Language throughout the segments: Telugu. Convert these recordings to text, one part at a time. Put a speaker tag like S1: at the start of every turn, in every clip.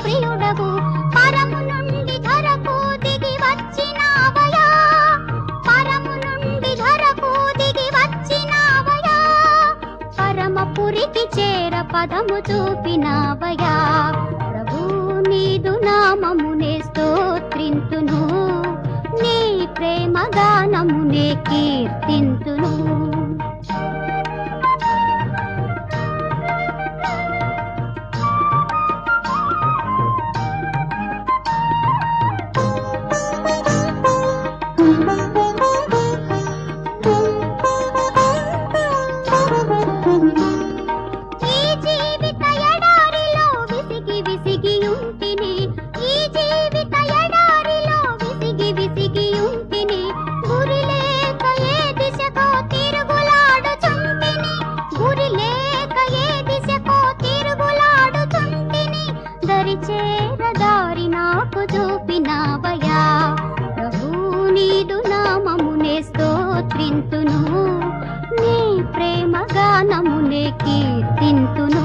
S1: ప్రియుడగు పరము నుండి ధరకు దిగి వచ్చినావయా పరము నుండి ధరకు దిగి వచ్చినావయా పరమపురికి చేర పదము చూపినావయా ప్రభు నీదు నామమునే స్తోత్రింతును నీ ప్రేమ గానమునే కీర్తింతును ఈ జీవిత ఎడారిలో విసిగి విసిగి ఉంటిని ఈ జీవిత ఎడారిలో విసిగి విసిగి ఉంటిని గురి లేక ఏ దిశకో తిరుగులాడుచుంటిని గురి లేక ఏ దిశకో తిరుగులాడుచుంటిని దరి చేర దారి నాకు చూపినావయా ప్రభు నీదు నామమునే స్తోత్రింతును నీ ప్రేమ గానమునే కీర్తింతును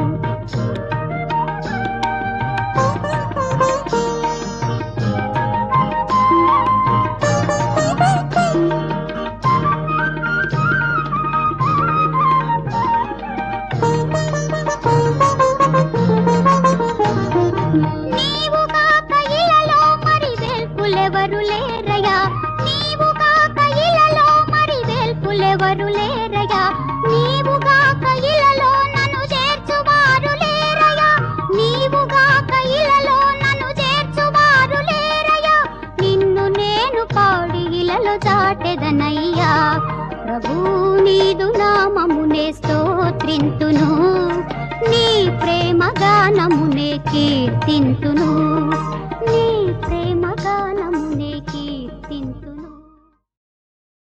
S1: నీవు కాక ఇలలో మరి వేల్పులెవరు లేరయ్యా నీవు కాక ఇలలో మరి వేల్పులెవరు లేరయ్యా నీవు కాక ఇలలో నన్ను చేర్చువారు లేరయ్యా నీవు కాక ఇలలో నన్ను చేర్చువారు లేరయ్యా నిన్ను నేను పాడి ఇలలో చాటెదనయ్యా ప్రభు నీదు నామమునే స్తోత్రింతును నీ ప్రేమ గానమునే కీర్తింతును